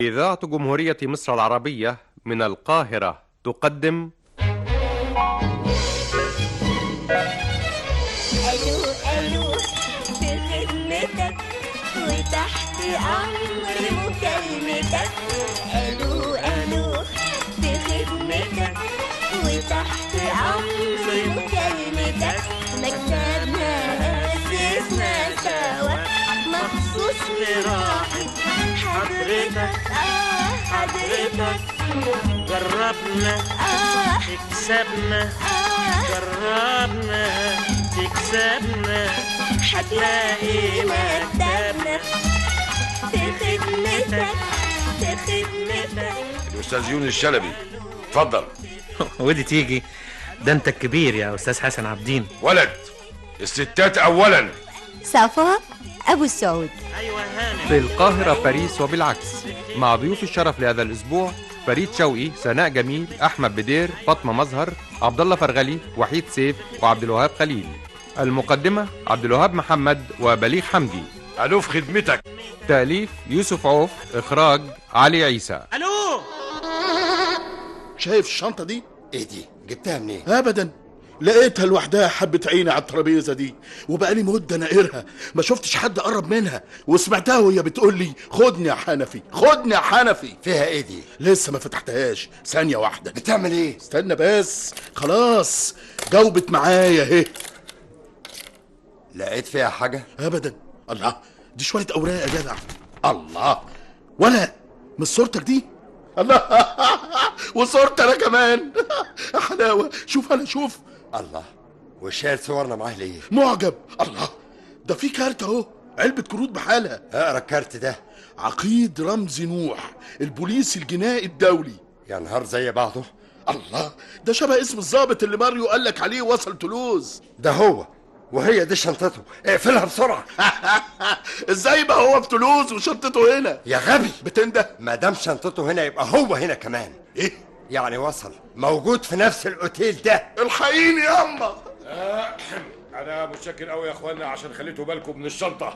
إذاعة جمهورية مصر العربية من القاهرة تقدم الو الو في خدمتك وتحت امر مكالمتك الو الو في خدمتك وتحت امر مكالمتك مكتبنا اسسنا سوا مخصوص لراحة حضرتك اه حضرتك جربنا اه تكسبنا اه جربنا تكسبنا هتلاقي مكتبنا في خدمتك في خدمتك الاستاذ يونس الشلبي اتفضل ودي تيجي ده انت الكبير يا استاذ حسن عبدين ولد الستات اولا صفا أبو السعود ايوه هانم في القاهرة باريس وبالعكس مع ضيوف الشرف لهذا الأسبوع فريد شوقي سناء جميل أحمد بدير فاطمة مظهر عبد الله فرغلي وحيد سيف وعبد الوهاب خليل المقدمة عبد الوهاب محمد وبليغ حمدي الو في خدمتك تأليف يوسف عوف إخراج علي عيسى الو شايف الشنطة دي؟ ايه دي جبتها منين أبدا لقيتها لوحدها حبة عيني على الترابيزة دي وبقالي مدة ناقرها ما شفتش حد قرب منها وسمعتها وهي بتقول لي خدني يا حنفي خدني يا حنفي فيها ايه دي لسه ما فتحتهاش ثانية واحدة بتعمل ايه استنى بس خلاص جاوبت معايا اهي لقيت فيها حاجه ابدا الله دي شوية اوراق يا جدع الله ولا مش صورتك دي الله وصورت انا كمان حلاوة شوف انا شوف الله وشايل صورنا معاه ليه معجب الله ده في كارت اهو علبة كروت بحالها اقرا الكارت ده عقيد رمزي نوح البوليس الجنائي الدولي يا نهار زي بعضه الله ده شبه اسم الضابط اللي ماريو قال لك عليه وصل تولوز ده هو وهي دي شنطته اقفلها بسرعه ازاي بقى هو في تولوز وشنطته هنا يا غبي بتنده ما دام شنطته هنا يبقى هو هنا كمان ايه يعني وصل موجود في نفس الاوتيل ده الحقيني ياما انا متشكر قوي يا اخوانا عشان خليتوا بالكم من الشنطه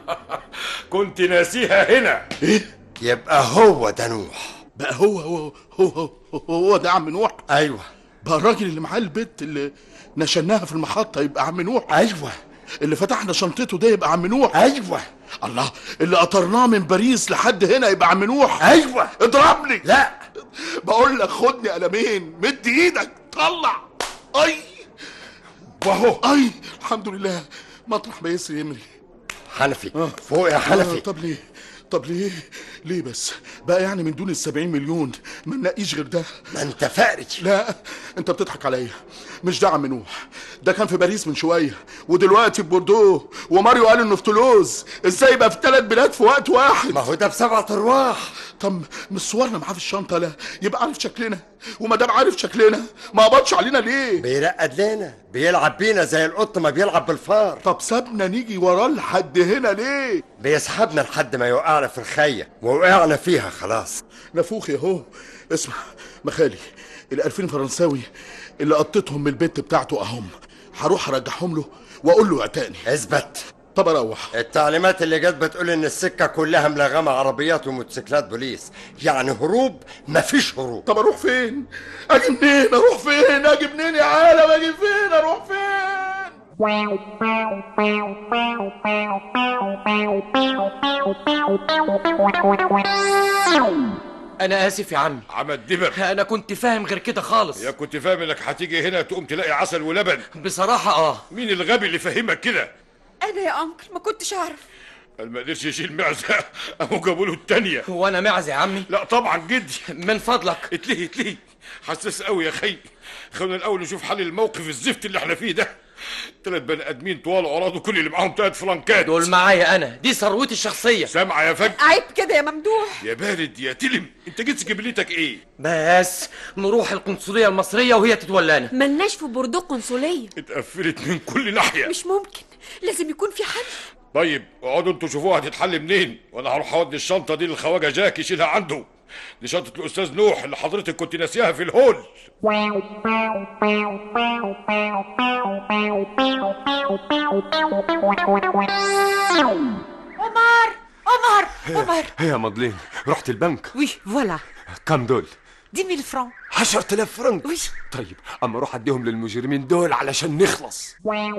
كنت ناسيها هنا ايه يبقى هو ده نوح بقى هو هو هو هو, هو ده عم نوح ايوه بقى الراجل اللي معاه البت اللي نشناها في المحطة يبقى عم نوح ايوه اللي فتحنا شنطته ده يبقى عم نوح ايوه الله اللي قطرناه من باريس لحد هنا يبقى عم نوح ايوه اضربني لا بقول لك خدني قلمين مد ايدك طلع اي وهو اي الحمد لله مطرح ما يسري يمري حنفي فوق يا آه، حنفي طب ليه طب ليه ليه بس بقى يعني من دون السبعين مليون ما نلاقيش غير ده ما انت فقري لا انت بتضحك عليا مش ده عم نوح ده كان في باريس من شويه ودلوقتي في بوردو وماريو قال انه في تولوز ازاي يبقى في ثلاث بلاد في وقت واحد ما هو ده بسبعة ارواح طب مش صورنا معاه في الشنطه لا يبقى عارف شكلنا وما دام عارف شكلنا ما قبضش علينا ليه بيرقد لنا بيلعب بينا زي القط ما بيلعب بالفار طب سابنا نيجي وراه لحد هنا ليه بيسحبنا لحد ما يوقعنا في الخية ووقعنا فيها خلاص نفوخ يا هو اسمع مخالي الألفين فرنساوي اللي قطيتهم من البيت بتاعته اهم هروح ارجعهم له واقول له اعتقني اثبت طب اروح التعليمات اللي جت بتقول ان السكة كلها ملغمة عربيات وموتوسيكلات بوليس يعني هروب مفيش هروب طب اروح فين اجي منين اروح فين اجي منين يا عالم اجي فين اروح فين انا اسف يا عمي عمد دبر انا كنت فاهم غير كده خالص يا كنت فاهم انك هتيجي هنا تقوم تلاقي عسل ولبن بصراحة اه مين الغبي اللي فهمك كده انا يا انكل ما كنتش اعرف قال ما قدرش يشيل معزه قاموا جابوا له التانيه هو انا معزة يا عمي لا طبعا جدي من فضلك اتلهي اتلهي حساس قوي يا خي خلونا الاول نشوف حل الموقف الزفت اللي احنا فيه ده ثلاث بني ادمين طوال عراض وكل اللي معاهم ثلاث فرنكات دول معايا انا دي ثروتي الشخصية سامعه يا فج عيب كده يا ممدوح يا بارد يا تلم انت جيت جبلتك ايه بس نروح القنصلية المصرية وهي تتولانا ملناش في بوردو قنصلية اتقفلت من كل ناحيه مش ممكن لازم يكون في حل طيب اقعدوا انتوا شوفوها هتتحل منين وانا هروح اودي الشنطه دي للخواجه جاك يشيلها عنده دي شنطه الاستاذ نوح اللي حضرتك كنت ناسيها في الهول عمر عمر عمر يا مضلين رحت البنك وي فوالا كم دول 10000 فرانك 10000 فرنك وي طيب اما اروح اديهم للمجرمين دول علشان نخلص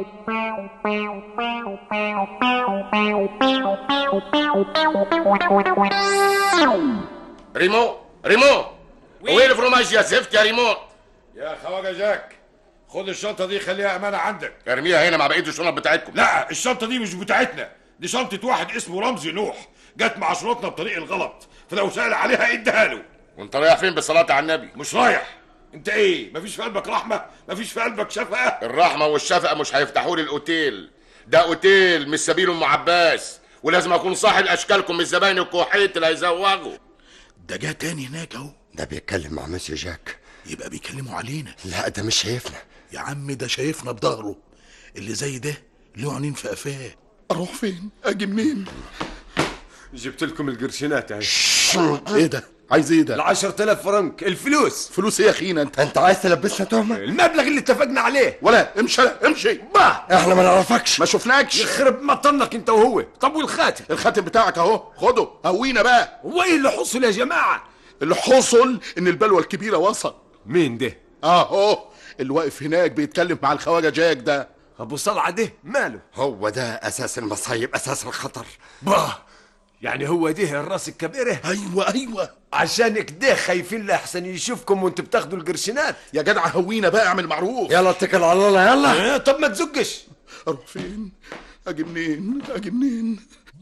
ريمو ريمو وين الفرماج يا زفت يا ريمو يا خواجه جاك خد الشنطه دي خليها امانه عندك ارميها هنا مع بقيه الشنط بتاعتكم لا الشنطه دي مش بتاعتنا دي شنطه واحد اسمه رمزي نوح جت مع شنطنا بطريق الغلط فلو سال عليها اديها له وانت رايح فين بالصلاه على النبي مش رايح انت ايه مفيش في قلبك رحمه مفيش في قلبك شفقه الرحمه والشفقه مش هيفتحوا لي الاوتيل ده اوتيل مش سبيل ام عباس ولازم اكون صاحب اشكالكم من الزباين الكحيت اللي هيزوغوا ده جه تاني هناك اهو ده بيتكلم مع مسيو جاك يبقى بيكلموا علينا لا ده مش شايفنا يا عم ده شايفنا بظهره اللي زي ده له عينين في قفاه اروح فين اجي منين جبت لكم القرشينات اهي ايه ده عايز ايه ده ال 10000 فرنك الفلوس فلوس ايه يا اخينا انت انت عايز تلبسنا تهمه المبلغ اللي اتفقنا عليه ولا امشي لا امشي با احنا ما نعرفكش ما شفناكش يخرب مطنك انت وهو طب والخاتم الخاتم بتاعك اهو خده هوينا بقى هو ايه اللي حصل يا جماعه اللي حصل ان البلوه الكبيره وصل مين ده اهو اللي واقف هناك بيتكلم مع الخواجه جاك ده ابو صلعه ده ماله هو ده اساس المصايب اساس الخطر با يعني هو ده الراس الكبيره ايوه ايوه عشان كده خايفين لاحسن يشوفكم وانتوا بتاخدوا القرشينات يا جدع هوينا بقى اعمل معروف يلا اتكل على الله يلا اه طب ما تزقش اروح فين اجي منين اجي منين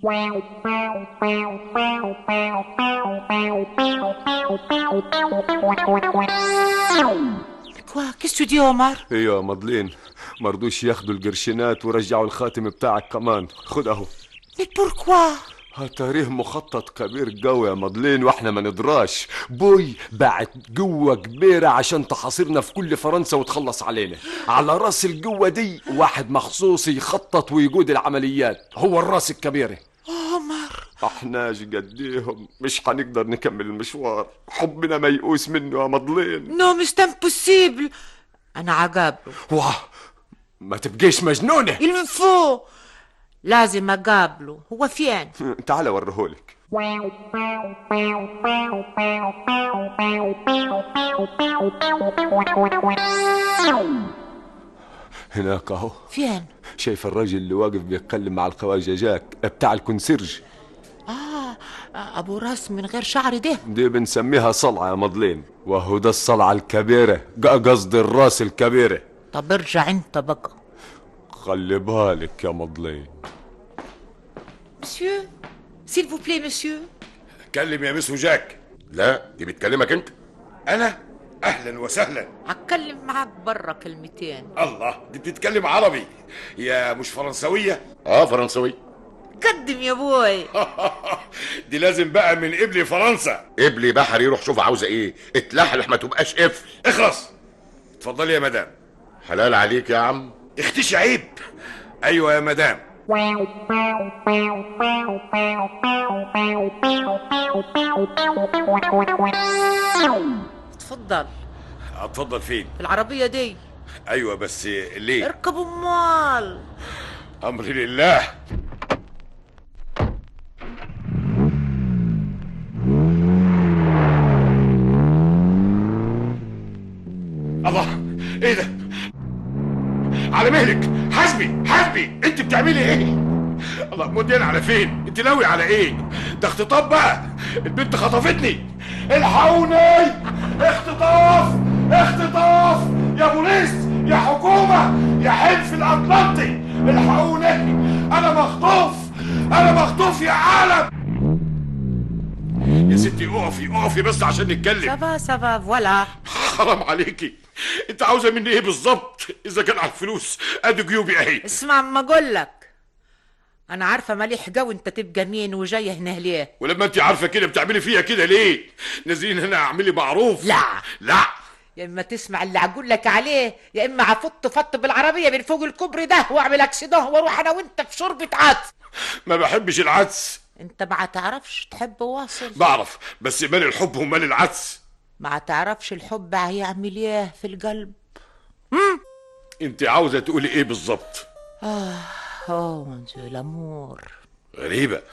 كوا كيس تو دي عمر ايوه يا مضلين مرضوش ياخدوا القرشينات ورجعوا الخاتم بتاعك كمان خد اهو مي بوركوا هتاريه مخطط كبير قوي يا مضلين واحنا ما ندراش بوي بعت قوة كبيرة عشان تحاصرنا في كل فرنسا وتخلص علينا على راس القوة دي واحد مخصوص يخطط ويقود العمليات هو الراس الكبيرة عمر احناش قديهم مش هنقدر نكمل المشوار حبنا ميؤوس منه يا مضلين نو مش امبوسيبل انا عقابله واه ما تبقيش مجنونة الفو لازم اقابله هو فين تعال اوريهولك هناك اهو فين شايف الراجل اللي واقف بيتكلم مع الخواجه جاك بتاع الكونسيرج اه ابو راس من غير شعر ده دي بنسميها صلعة يا مضلين وهو ده الصلعة الكبيرة ق- قصدي الراس الكبيرة طب ارجع انت بقى خلي بالك يا مضلين مسيو سيل فو بلاي مسيو كلم يا مسيو جاك لا دي بتكلمك انت انا اهلا وسهلا هتكلم معاك برا كلمتين الله دي بتتكلم عربي يا مش فرنسويه اه فرنسوي قدم يا بوي دي لازم بقى من قبل فرنسا قبلي بحري روح شوف عاوزه ايه اتلحلح ما تبقاش قفل اخلص اتفضلي يا مدام حلال عليك يا عم اختشي عيب ايوه يا مدام تفضل اتفضل فين العربية دي ايوه بس ليه اركب امال امري لله الله ايه ده على مهلك حسبي حسبي انت بتعملي ايه الله مودين على فين انت ناوي على ايه ده اختطاف بقى البنت خطفتني الحقوني اختطاف اختطاف يا بوليس يا حكومة يا حلف الأطلنطي الحقوني أنا مخطوف أنا مخطوف يا عالم يا ستي اقفي اقفي بس عشان نتكلم سافا سافا فوالا حرام عليكي انت عاوزه مني ايه بالظبط اذا كان على الفلوس ادي جيوبي اهي اسمع ما اقول لك انا عارفه ماليح جو انت تبقى مين وجايه هنا ليه ولما انت عارفه كده بتعملي فيها كده ليه نازلين هنا اعملي معروف لا لا يا اما تسمع اللي هقول لك عليه يا اما هفط فط بالعربيه من فوق الكوبري ده واعمل اكسيدون واروح انا وانت في شوربه عدس ما بحبش العدس انت ما تعرفش تحب واصل بعرف بس مال الحب ومال العدس ما تعرفش الحب هيعمل ايه في القلب انت عاوزه تقولي ايه بالظبط اه اوه مون ديو لامور غريبه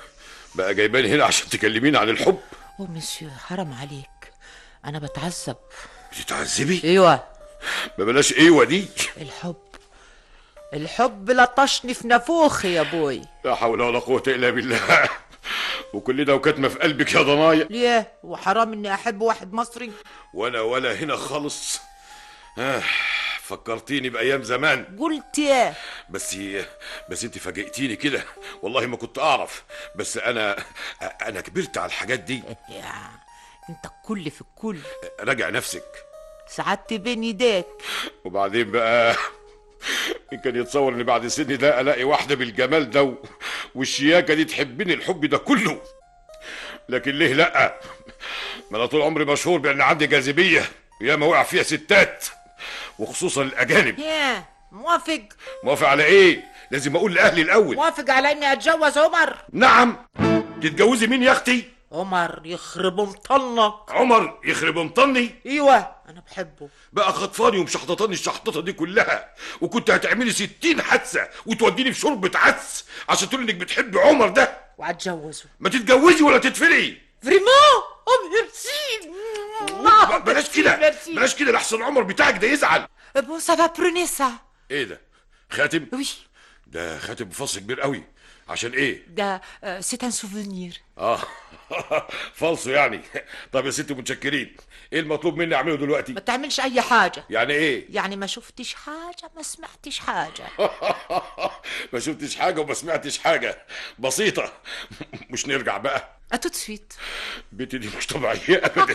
بقى جايباني هنا عشان تكلميني عن الحب او مسيو حرام عليك انا بتعذب بتتعذبي ايوه ما بلاش ايوه دي الحب الحب لطشني في نافوخي يا بوي لا حول ولا قوه الا بالله وكل ده وكاتمه في قلبك يا ضنايا ليه وحرام اني احب واحد مصري وانا ولا هنا خالص آه فكرتيني بايام زمان قلت ايه بس بس انت فاجئتيني كده والله ما كنت اعرف بس انا انا كبرت على الحاجات دي يا انت الكل في الكل راجع نفسك سعدت بين ايديك وبعدين بقى إن كان يتصور ان بعد سني ده الاقي واحده بالجمال ده و- والشياكه دي تحبني الحب ده كله لكن ليه لا ما انا طول عمري مشهور بان عندي جاذبيه ياما وقع فيها ستات وخصوصا الاجانب يا موافق موافق على ايه لازم اقول لاهلي الاول موافق على اني اتجوز عمر نعم تتجوزي مين يا اختي عمر يخرب مطنك عمر يخرب مطني ايوه انا بحبه بقى خطفاني ومشحططاني الشحططه دي كلها وكنت هتعملي ستين حادثه وتوديني في شوربه عدس عشان تقولي انك بتحبي عمر ده واتجوزه ما تتجوزي ولا تتفرقي فريمون او ميرسي ب- بلاش كده بلاش كده لحسن عمر بتاعك ده يزعل بون سافا بروني سا ايه ده خاتم وي ده خاتم بفص كبير قوي عشان ايه ده سي ان سوفونير اه فالصو يعني طب يا ستي متشكرين ايه المطلوب مني اعمله دلوقتي ما تعملش اي حاجه يعني ايه يعني ما شفتش حاجه ما سمعتش حاجه ما شفتش حاجه وما سمعتش حاجه بسيطه مش نرجع بقى اتو دو سويت بنتي دي مش طبيعيه ابدا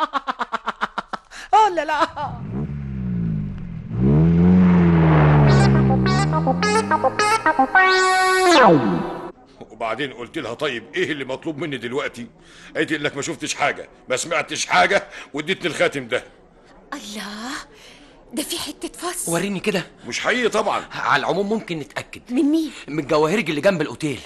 اوه لا لا وبعدين قلت لها طيب ايه اللي مطلوب مني دلوقتي قالت لي انك ما شفتش حاجه ما سمعتش حاجه واديتني الخاتم ده الله ده في حتة فص وريني كده مش حقيقي طبعا على العموم ممكن نتأكد من مين؟ من الجواهرج اللي جنب الأوتيل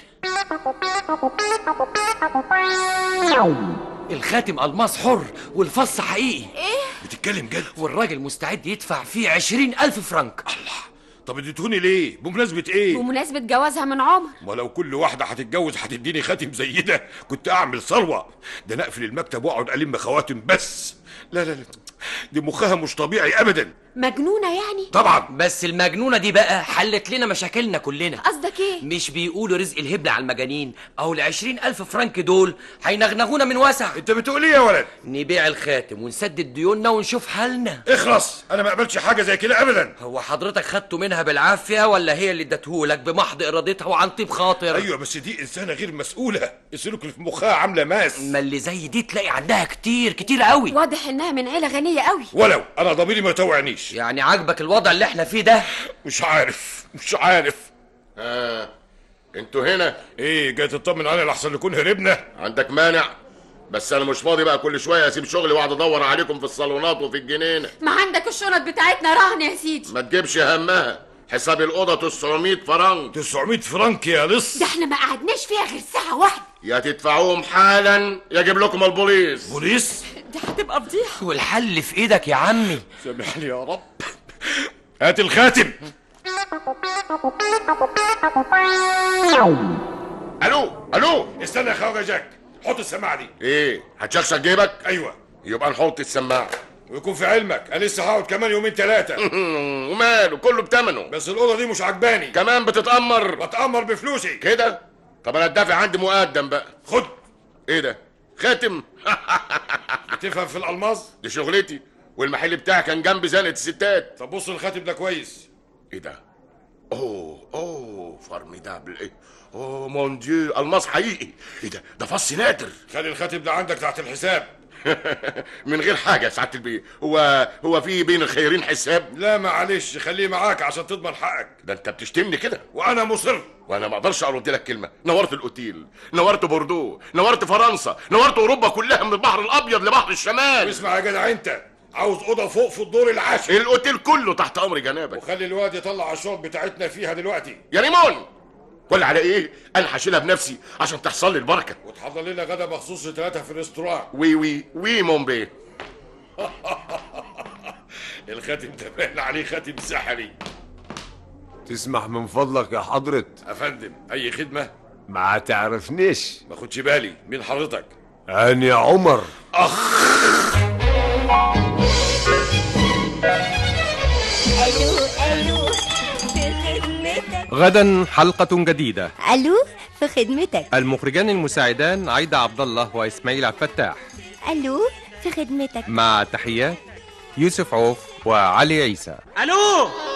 الخاتم ألماس حر والفص حقيقي ايه؟ بتتكلم جد والراجل مستعد يدفع فيه عشرين ألف فرنك طب اديتوني ليه بمناسبه ايه بمناسبة جوازها من عمر ما لو كل واحدة هتتجوز هتديني خاتم زي ده كنت أعمل ثروة ده أنا أقفل المكتب وأقعد ألم خواتم بس لا لا لا دي مخها مش طبيعي أبدا مجنونة يعني؟ طبعا بس المجنونة دي بقى حلت لنا مشاكلنا كلنا قصدك ايه؟ مش بيقولوا رزق الهبل على المجانين أو العشرين ألف فرنك دول هينغنغونا من وسع أنت بتقول إيه يا ولد؟ نبيع الخاتم ونسدد ديوننا ونشوف حالنا اخلص أنا ما قبلتش حاجة زي كده أبدا هو حضرتك خدته منها بالعافية ولا هي اللي ادتهولك بمحض إرادتها وعن طيب خاطر أيوة بس دي إنسانة غير مسؤولة السلوك اللي في مخها عاملة ماس ما اللي زي دي تلاقي عندها كتير كتير قوي واضح انها من عيلة غنية قوي ولو أنا ضميري ما يطوعنيش يعني عاجبك الوضع اللي احنا فيه ده مش عارف مش عارف آه. انتوا هنا إيه جاي تطمن علينا لحسن نكون هربنا عندك مانع بس انا مش فاضي بقى كل شويه اسيب شغلي واقعد ادور عليكم في الصالونات وفي الجنينه ما عندك الشنط بتاعتنا رهن يا سيدي ما تجيبش همها حساب الاوضه 900 فرنك 900 فرنك يا لص ده احنا ما قعدناش فيها غير ساعة واحدة يا تدفعوهم حالا يجيب لكم البوليس بوليس دي هتبقى فضيحة والحل في ايدك يا عمي سامحني يا رب هات الخاتم الو الو استنى يا خواجه جاك حط السماعه دي ايه هتشخشخ جيبك ايوه يبقى نحط السماعه ويكون في علمك انا لسه هقعد كمان يومين ثلاثه وماله كله بتمنه بس الاوضه دي مش عجباني كمان بتتامر بتامر بفلوسي كده طب انا الدافع عندي مقدم بقى خد ايه ده خاتم بتفهم في الالماظ دي شغلتي والمحل بتاعي كان جنب زنقه الستات طب بص الخاتم ده كويس ايه ده اوه اوه فارميدابل ايه اوه مون ديو الماس حقيقي ايه ده ده فص نادر خلي الخاتم ده عندك تحت الحساب من غير حاجه يا سعاده البيه هو هو في بين الخيرين حساب لا معلش خليه معاك عشان تضمن حقك ده انت بتشتمني كده وانا مصر وانا ما اقدرش ارد لك كلمه نورت الاوتيل نورت بوردو نورت فرنسا نورت اوروبا كلها من البحر الابيض لبحر الشمال اسمع يا جدع انت عاوز اوضه فوق في الدور العاشر الاوتيل كله تحت امر جنابك وخلي الواد يطلع الشرط بتاعتنا فيها دلوقتي يا ريمون ولا على ايه انا هشيلها بنفسي عشان تحصل لي البركه وتحضر لنا غدا مخصوص ثلاثه في الريستوران وي وي وي مون بيه الخاتم ده باين عليه خاتم سحري تسمح من فضلك يا حضرة افندم اي خدمه ما تعرفنيش ما خدش بالي مين حضرتك أنا عمر الو الو في خدمتك غدا حلقة جديدة الو في خدمتك المخرجان المساعدان عايدة عبد الله وإسماعيل عبد الفتاح الو في خدمتك مع تحيات يوسف عوف وعلي عيسى الو